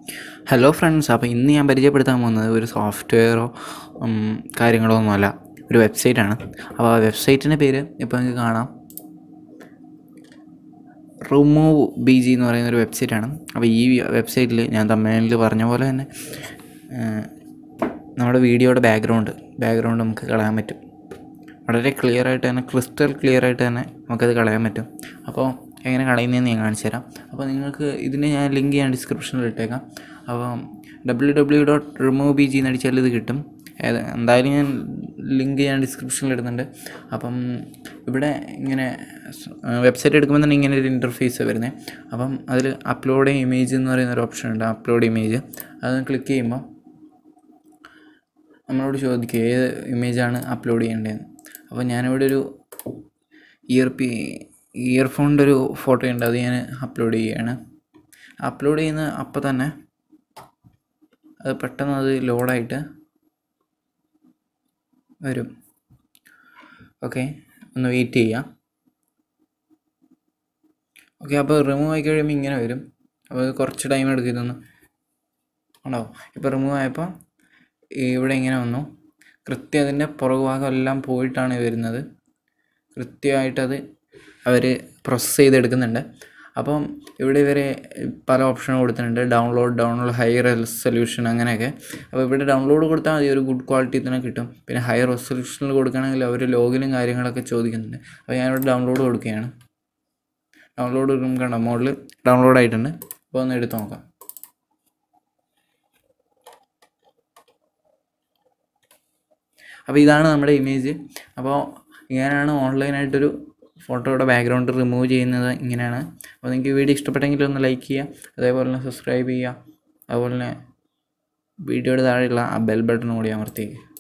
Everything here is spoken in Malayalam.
ഹലോ ഫ്രണ്ട്സ് അപ്പോൾ ഇന്ന് ഞാൻ പരിചയപ്പെടുത്താൻ പോകുന്നത് ഒരു സോഫ്റ്റ്വെയറോ കാര്യങ്ങളോ ഒന്നുമല്ല ഒരു വെബ്സൈറ്റാണ് അപ്പോൾ ആ വെബ്സൈറ്റിൻ്റെ പേര് ഇപ്പോൾ നിങ്ങൾക്ക് കാണാം റിമൂവ് ബി ജി എന്ന് പറയുന്ന ഒരു വെബ്സൈറ്റാണ് അപ്പോൾ ഈ വെബ്സൈറ്റിൽ ഞാൻ തമിഴിൽ പറഞ്ഞ പോലെ തന്നെ ഏഹ്, നമ്മുടെ വീഡിയോയുടെ ബാക്ക്ഗ്രൗണ്ട് ബാക്ക്ഗ്രൗണ്ട് നമുക്ക് കളയാൻ പറ്റും വളരെ ക്ലിയർ ആയിട്ട് തന്നെ ക്രിസ്റ്റൽ ക്ലിയർ ആയിട്ട് തന്നെ നമുക്കത് കളയാൻ പറ്റും അപ്പോൾ എങ്ങനെ കളയുന്നതെന്ന് ഞാൻ കാണിച്ചു തരാം അപ്പോൾ നിങ്ങൾക്ക് ഇതിന് ഞാൻ ലിങ്ക് ഞാൻ ഡിസ്ക്രിപ്ഷനിൽ ഇട്ടേക്കാം അപ്പോൾ W W dot remove B G എന്ന് അടിച്ചാൽ ഇത് കിട്ടും ഏത് എന്തായാലും ഞാൻ ലിങ്ക് ഞാൻ ഡിസ്ക്രിപ്ഷനിൽ ഇടുന്നുണ്ട് അപ്പം ഇവിടെ ഇങ്ങനെ വെബ്സൈറ്റ് എടുക്കുമ്പോൾ തന്നെ ഇങ്ങനെ ഒരു ഇൻ്റർഫേസ് വരുന്നത് അപ്പം അതിൽ അപ്ലോഡ് ഇമേജ് എന്ന് പറയുന്ന ഒരു ഓപ്ഷൻ ഉണ്ട് അപ്ലോഡ് ഇമേജ് അത് ക്ലിക്ക് ചെയ്യുമ്പോൾ നമ്മളോട് ചോദിക്കും ഏത് ഇമേജാണ് അപ്ലോഡ് ചെയ്യേണ്ടതെന്ന് അപ്പോൾ ഞാനിവിടെ ഒരു ഇയർ പി ഇയർഫോണിൻ്റെ ഒരു ഫോട്ടോ ഉണ്ട് അത് ഞാൻ അപ്ലോഡ് ചെയ്യുകയാണ് അപ്ലോഡ് ചെയ്യുന്ന അപ്പോൾ തന്നെ അത് പെട്ടെന്ന് അത് ലോഡായിട്ട് വരും ഓക്കെ ഒന്ന് വെയിറ്റ് ചെയ്യാം ഓക്കെ അപ്പോൾ റിമൂവ് ആയി കഴിയുമ്പോൾ ഇങ്ങനെ വരും അപ്പോൾ അത് കുറച്ച് ടൈം എടുക്കും ഇതൊന്ന് ഉണ്ടാവും ഇപ്പോൾ റിമൂവ് ആയപ്പോൾ ഇവിടെ ഇങ്ങനെ വന്നു കൃത്യം അതിൻ്റെ പുറകുഭാഗം എല്ലാം പോയിട്ടാണ് വരുന്നത് കൃത്യമായിട്ടത് അവർ പ്രോസസ്സ് ചെയ്തെടുക്കുന്നുണ്ട് അപ്പം ഇവിടെ ഇവരെ പല ഓപ്ഷനും കൊടുത്തിട്ടുണ്ട് ഡൗൺലോഡ് ഡൗൺലോഡ് ഹൈ റെസൊല്യൂഷൻ അങ്ങനെയൊക്കെ അപ്പോൾ ഇവിടെ ഡൗൺലോഡ് കൊടുത്താൽ മതി ഒരു ഗുഡ് ക്വാളിറ്റി തന്നെ കിട്ടും പിന്നെ ഹൈ റെസൊല്യൂഷനിൽ കൊടുക്കുകയാണെങ്കിൽ അവർ ലോഗിനും കാര്യങ്ങളൊക്കെ ചോദിക്കുന്നുണ്ട് അപ്പോൾ ഞാനിവിടെ ഡൗൺലോഡ് കൊടുക്കുകയാണ് ഡൗൺലോഡ് കൊടുക്കുമ്പോൾ കണ്ടോ മോഡിൽ ഡൗൺലോഡ് ആയിട്ടുണ്ട് അപ്പോൾ ഒന്ന് എടുത്ത് നോക്കാം അപ്പോൾ ഇതാണ് നമ്മുടെ ഇമേജ് അപ്പോൾ ഇങ്ങനെയാണ് ഓൺലൈനായിട്ടൊരു ഫോട്ടോയുടെ ബാക്ക്ഗ്രൗണ്ട് റിമൂവ് ചെയ്യുന്നത് ഇങ്ങനെയാണ് അപ്പോൾ നിങ്ങൾക്ക് വീഡിയോ ഇഷ്ടപ്പെട്ടെങ്കിൽ ഒന്ന് ലൈക്ക് ചെയ്യുക അതേപോലെ തന്നെ സബ്സ്ക്രൈബ് ചെയ്യുക അതുപോലെ തന്നെ വീഡിയോയുടെ താഴെയുള്ള ആ ബെൽ ബട്ടൺ കൂടി അമർത്തിയേക്ക്